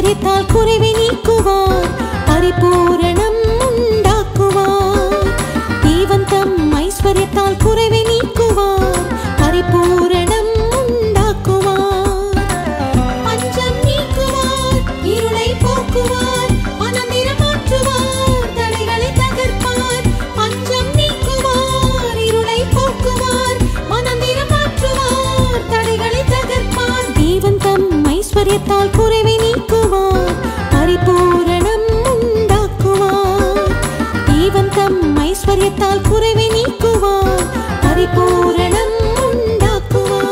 ஐஸ்வர்யத்தால் குறைவை நீக்குவார் பரிபூரணம் உண்டாக்குவார் தேவன் தம் ஐஸ்வர்யத்தால் குறைவை நீக்குவார் பரிபூரணம் உண்டாக்குவார் பஞ்சம் நீக்குவார் இருளை போக்குவார் மனம் நிறமாற்றுவார் தடைகளை தகர்ப்பார் பஞ்சம் நீக்குவார் இருளை போக்குவார் மனம் நிறமாற்றுவார் தடைகளை தகர்ப்பார் தேவன் தம் ஐஸ்வர்யத்தால் குறைவை நீக்குவார் பரிபூரணம் உண்டாக்குவார் தேவன் தம் ஐஸ்வர்யத்தால் குறைவை நீக்குவார் பரிபூரணம் உண்டாக்குவார்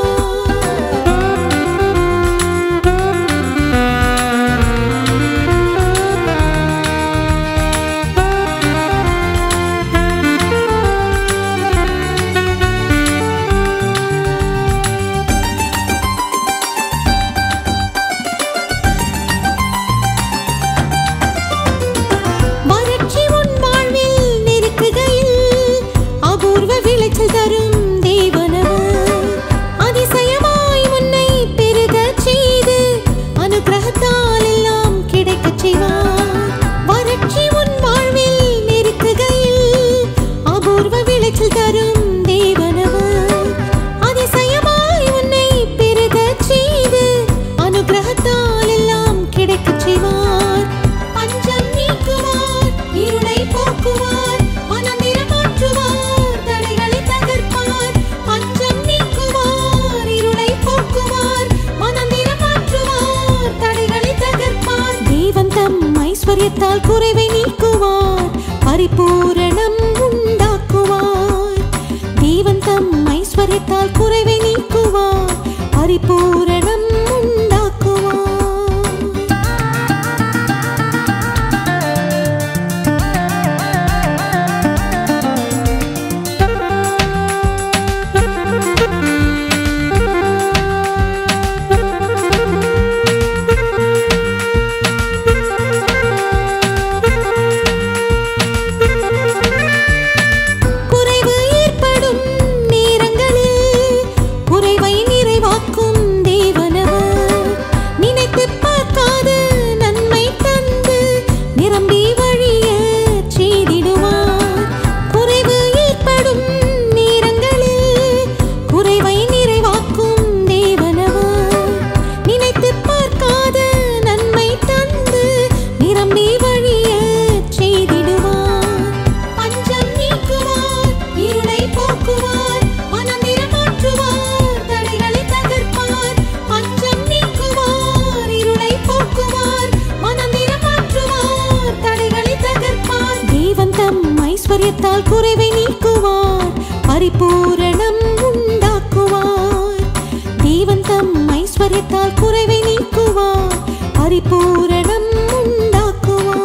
வறட்சி உன் வாழ்வில் நெருக்குகையில் அபூர்வ விளைச்சல் தரும் தேவனவர் அதிசயமாய் உன்னை பெருகச் செய்து அனுக்கிரகத்தால் எல்லாம் கிடைக்கச் செய்வார் வறட்சி உன் வாழ்வில் நெருக்குகையில் அபூர்வ விளைச்சல் தரும் தேவனவர் அதிசயமாய் உன்னை பெருகச் செய்து அனுக்கிரகத்தால் எல்லாம் கிடைக்கச் செய்வார் பஞ்சம் நீக்குவார் இருளை போக்குவார் மனம் நிறமாற்றுவார் தடைகளை தகர்ப்பார் பஞ்சம் நீக்குவார் இருளை போக்குவார் மனம் நிறமாற்றுவார் தடைகளை தகர்ப்பார் தேவன் தம் ஐஸ்வர்யத்தால் குறைவை நீக்குவார் பரிபூரணம் உண்டாக்குவார் தேவன் தம் ஐஸ்வர்யத்தால் குறைவை நீக்குவார் பரிபூரணம் உண்டாக்குவார் குறைவு ஏற்படும் நேரங்களில் குறைவை நிறைவாக்கும் தேவனவர் நினைத்துப் பார்க்காத நன்மை தந்து நிரம்பி வழியச் செய்திடுவார் குறைவு ஏற்படும் நேரங்களில் குறைவை நிறைவாக்கும் தேவனவர் நினைத்துப் பார்க்காத நன்மை தந்து நிரம்பி வழியச் செய்திடுவார் பஞ்சம் நீக்குவார் இருளை போக்குவார் மனம் நிறமாற்றுவார் தடைகளை தகர்ப்பார் பஞ்சம் நீக்குவார் இருளை போக்குவார் மனம் நிறமாற்றுவார் தடைகளை தகர்ப்பார் தேவன் தம் ஐஸ்வர்யத்தால் குறைவை நீக்குவார் பரிபூரணம் உண்டாக்குவார் தேவன் தம் ஐஸ்வர்யத்தால் குறைவை நீக்குவார் பரிபூரணம் உண்டாக்குவார்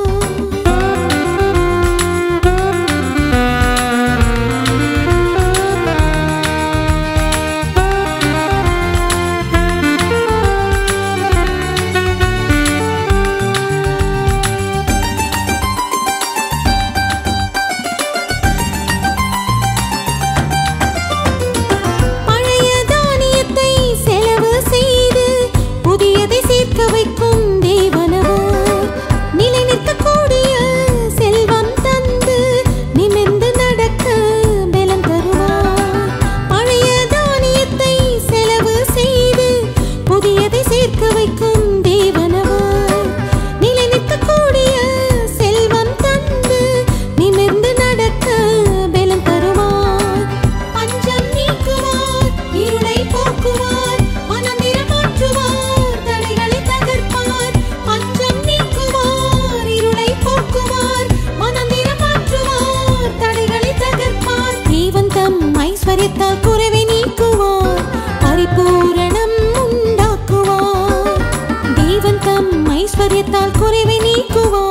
பழைய தானியத்தை செலவு செய்து புதியதை சேர்க்க வைக்கும் தேவனவர் நிலை நிற்கக்கூடிய செல்வம் தந்து நிமிர்ந்து நடக்க பலம் தருவார் பழைய தானியத்தை செலவு செய்து புதியதை சேர்க்க வைக்கும் தேவனவர் நிலை நிற்கக்கூடிய செல்வம் தந்து நிமிர்ந்து நடக்க பலம் தருவார் பஞ்சம் நீக்குவார் இருளை போக்குவார் மனம் நிறமாற்றுவார் தடைகளை தகர்ப்பார் பஞ்சம் நீக்குவார் இருளை போக்குவார் மனம் நிறமாற்றுவார் தடைகளை தகர்ப்பார் தேவன் தம் ஐஸ்வர்யத்தால் குறைவை நீக்குவார் பரிபூரணம் உண்டாக்குவார் தேவன் தம் ஐஸ்வர்யத்தால் குறைவை நீக்குவார்